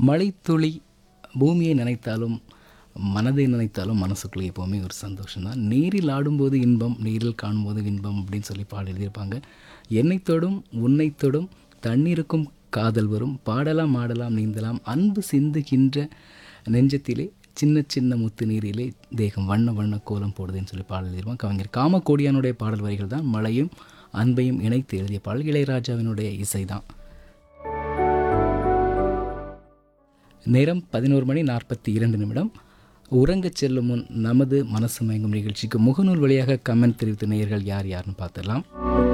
மழைத்துளி பூமியை நினைத்தாலும் மனதை நினைத்தாலும் மனசுக்குள்ளே எப்போவுமே ஒரு சந்தோஷம் தான் நீரில் ஆடும்போது இன்பம் நீரில் காணும்போது இன்பம் அப்படின்னு சொல்லி பாடல் எழுதியிருப்பாங்க என்னைத் தொடும் உன்னைத் தொடும் தண்ணீருக்கும் காதல் வரும் பாடலாம் ஆடலாம் நீந்தலாம் அன்பு சிந்துகின்ற நெஞ்சத்திலே சின்ன சின்ன முத்து நீரிலே தேகம் வண்ண வண்ண கோலம் போடுதுன்னு சொல்லி பாடல் எழுதியிருப்பாங்க கவிஞர் காமக்கோடியானுடைய பாடல் வரிகள் தான் மழையும் அன்பையும் இணைத்து எழுதிய பாடல் இளையராஜாவினுடைய இசை தான் நேரம் பதினோரு மணி நாற்பத்தி இரண்டு நிமிடம் உறங்கச் செல்லும் முன் நமது மனசு மயங்கும் நிகழ்ச்சிக்கு முகநூல் வழியாக கமெண்ட் தெரிவித்த நேயர்கள் யார் யாருன்னு பார்த்துடலாம்